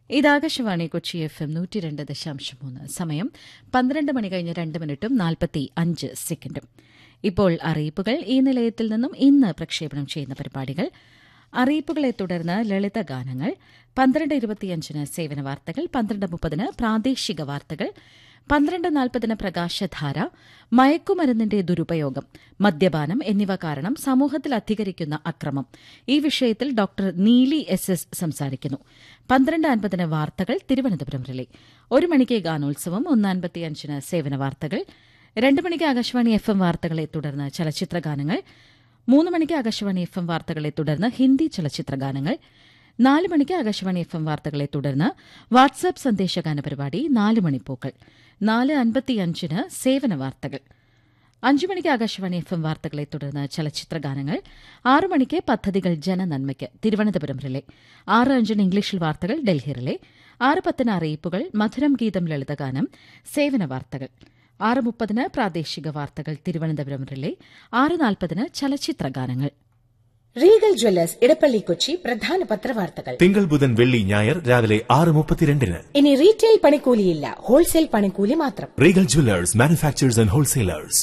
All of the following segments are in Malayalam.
ഇത് ആകാശവാണി കൊച്ചി എഫ് എം നൂറ്റി രണ്ട് ദശാംശം മൂന്ന് സമയം പന്ത്രണ്ട് മണി കഴിഞ്ഞ് രണ്ട് മിനിറ്റും നാൽപ്പത്തി അഞ്ച് സെക്കൻഡും ഇപ്പോൾ അറിയിപ്പുകൾ ഈ നിലയത്തിൽ നിന്നും ഇന്ന് പ്രക്ഷേപണം ചെയ്യുന്ന പരിപാടികൾ അറിയിപ്പുകളെ തുടർന്ന് ലളിത ഗാനങ്ങൾ പന്ത്രണ്ട് ഇരുപത്തിയഞ്ചിന് സേവന വാർത്തകൾ പന്ത്രണ്ട് മുപ്പതിന് പ്രാദേശിക വാർത്തകൾ പന്ത്രണ്ട് നാൽപ്പതിന് പ്രകാശധാര മയക്കുമരുന്നിന്റെ ദുരുപയോഗം മദ്യപാനം എന്നിവ കാരണം സമൂഹത്തിൽ അധികരിക്കുന്ന അക്രമം ഈ വിഷയത്തിൽ ഡോക്ടർ നീലി എസ് എസ് സംസാരിക്കുന്നു പന്ത്രണ്ട് അൻപതിന് വാർത്തകൾ തിരുവനന്തപുരം റിലേ ഒരു മണിക്ക് ഗാനോത്സവം ഒന്ന് അൻപത്തിയഞ്ചിന് സേവന വാർത്തകൾ രണ്ട് മണിക്ക് ആകാശവാണി എഫ് എം വാർത്തകളെ തുടർന്ന് ചലച്ചിത്ര ഗാനങ്ങൾ മൂന്ന് മണിക്ക് ആകാശവാണി എഫ് എം വാർത്തകളെ തുടർന്ന് ഹിന്ദി ചലച്ചിത്ര ഗാനങ്ങൾ നാല് മണിക്ക് ആകാശവാണി എഫ് എം വാർത്തകളെ തുടർന്ന് വാട്സാപ്പ് സന്ദേശഗാന പരിപാടി നാല് മണിപ്പൂക്കൾ നാല് അൻപത്തിയഞ്ചിന് സേവന വാർത്തകൾ അഞ്ചു മണിക്ക് ആകാശവാണി എഫ് എം വാർത്തകളെ തുടർന്ന് ചലച്ചിത്ര ഗാനങ്ങൾ ആറു മണിക്ക് പദ്ധതികൾ ജനനന്മയ്ക്ക് തിരുവനന്തപുരം റിലേ ആറ് അഞ്ചിന് ഇംഗ്ലീഷിൽ വാർത്തകൾ ഡൽഹി റിലേ ആറ് പത്തിന് അറിയിപ്പുകൾ മധുരം ഗീതം ലളിതഗാനം സേവന വാർത്തകൾ ആറ് മുപ്പതിന് പ്രാദേശിക വാർത്തകൾ തിരുവനന്തപുരം റിലേ ആറ് നാൽപ്പതിന് ചലച്ചിത്ര ഗാനങ്ങൾ റീഗൽ ജ്വല്ലേഴ്സ് ഇടപ്പള്ളി കൊച്ചി പ്രധാന പത്രവാർത്തകൾ തിങ്കൾ ബുധൻ വെള്ളി ഞായർ രാവിലെ ആറ് മുപ്പത്തിരണ്ടിന് ഇനി റീറ്റെയിൽ പണിക്കൂലിയില്ല ഹോൾസെയിൽ പണിക്കൂലി മാത്രം Regal jewellers manufacturers and wholesalers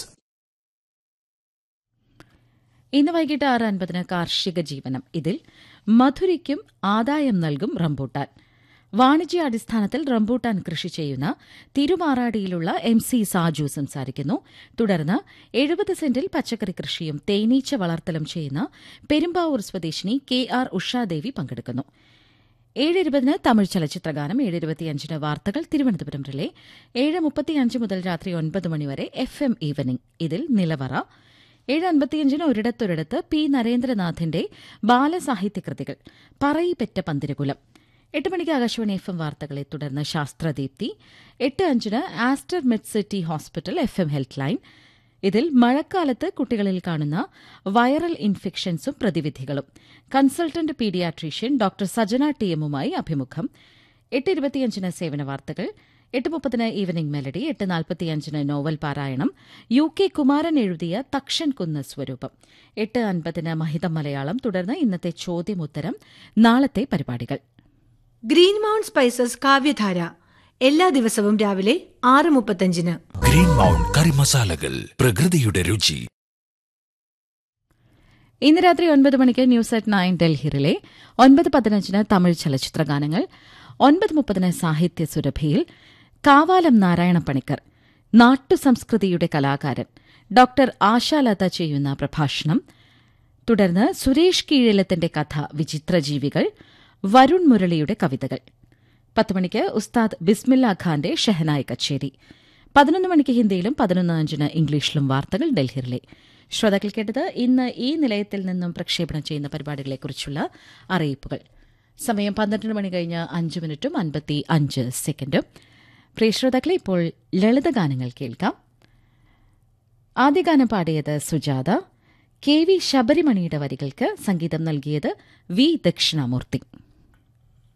ഇന്ന് വൈകിട്ട് ആറ് അൻപതിന് കാർഷിക ജീവനം ഇതിൽ മധുരയ്ക്കും ആദായം നൽകും റംബൂട്ടാൻ വാണിജ്യാടിസ്ഥാനത്തിൽ റംബൂട്ടാൻ കൃഷി ചെയ്യുന്ന തിരുമാറാടിയിലുള്ള എം സി സാജു സംസാരിക്കുന്നു തുടർന്ന് എഴുപത് സെന്റിൽ പച്ചക്കറി കൃഷിയും തേനീച്ച വളർത്തലും ചെയ്യുന്ന പെരുമ്പാവൂർ സ്വദേശിനി കെ ആർ ഉഷാദേവി പങ്കെടുക്കുന്നു ഏഴ് ഇരുപതിന് തമിഴ് ചലച്ചിത്രഗാനം ഏഴ് ഇരുപത്തിയഞ്ചിന് വാർത്തകൾ തിരുവനന്തപുരം റിലേ ഏഴ് മുപ്പത്തിയഞ്ച് മുതൽ രാത്രി ഒൻപത് മണിവരെ എഫ് എം ഈവനിംഗ് ഇതിൽ നിലവറ ഏഴ് അൻപത്തിയഞ്ചിന് ഒരിടത്തൊരിടത്ത് പി നരേന്ദ്രനാഥിന്റെ ബാലസാഹിത്യകൃതികൾ പറയിപ്പെറ്റ പന്തിരകുലം എട്ട് മണിക്ക് ആകാശവാണി എഫ് എം വാർത്തകളെ തുടർന്ന് ശാസ്ത്രദീപ്തി എട്ട് അഞ്ചിന് Aster mid city hospital F M health line ഇതിൽ മഴക്കാലത്ത് കുട്ടികളിൽ കാണുന്ന വൈറൽ ഇൻഫെക്ഷൻസും പ്രതിവിധികളും consultant paediatrician doctor Sajana T എമ്മുമായി അഭിമുഖം എട്ട് ഇരുപത്തിയഞ്ചിന് സേവന വാർത്തകൾ എട്ട് മുപ്പതിന് ഈവനിംഗ് മെലഡി എട്ട് നാൽപ്പത്തിയഞ്ചിന് നോവൽ പാരായണം യു കെ കുമാരൻ എഴുതിയ തക്ഷൻ കുന്ന് സ്വരൂപം എട്ട് അൻപതിന് മഹിതം മലയാളം തുടർന്ന് ഇന്നത്തെ ചോദ്യമുത്തരം നാളത്തെ പരിപാടികൾ ഗ്രീൻ മൗണ്ട് സ്പൈസസ് കാവ്യധാര എല്ലാ ദിവസവും രാവിലെ ആറ് മുപ്പത്തഞ്ചിന് ഗ്രീൻ മൗണ്ട് കറി മസാലകൾ പ്രകൃതിയുടെ രുചി ഇന്ന് രാത്രി ഒൻപത് മണിക്ക് ന്യൂസ് അറ്റ് നയൻ ഡൽഹിയിലെ ഒൻപത് പതിനഞ്ചിന് തമിഴ് ചലച്ചിത്ര ഗാനങ്ങൾ ഒൻപത് മുപ്പതിന് സാഹിത്യ സുരഭിയിൽ കാവാലം നാരായണ പണിക്കർ നാട്ടുസംസ്കൃതിയുടെ കലാകാരൻ ഡോക്ടർ ആശാലത ചെയ്യുന്ന പ്രഭാഷണം തുടർന്ന് സുരേഷ് കീഴിലത്തിന്റെ കഥ വിചിത്രജീവികൾ വരുൺ മുരളിയുടെ കവിതകൾ പത്ത് മണിക്ക് ഉസ്താദ് ബിസ്മില്ല ഖാന്റെ ഷെഹനായ് കച്ചേരി പതിനൊന്ന് മണിക്ക് ഹിന്ദിയിലും പതിനൊന്ന് അഞ്ചിന് ഇംഗ്ലീഷിലും വാർത്തകൾ ഡൽഹിയിലെ ശ്രോതാക്കൾ കേട്ടത് ഇന്ന് ഈ നിലയത്തിൽ നിന്നും പ്രക്ഷേപണം ചെയ്യുന്ന പരിപാടികളെക്കുറിച്ചുള്ള അറിയിപ്പുകൾ സമയം പന്ത്രണ്ട് മണി കഴിഞ്ഞ് അഞ്ച് മിനിറ്റും അൻപത്തി അഞ്ച് സെക്കൻഡും പ്രിയ ശ്രോതാക്കളെ ഇപ്പോൾ ലളിതഗാനങ്ങൾ കേൾക്കാം ആദ്യ ഗാനം പാടിയത് സുജാത കെ വി ശബരിമണിയുടെ വരികൾക്ക് സംഗീതം നൽകിയത് വി ദക്ഷിണാമൂർത്തി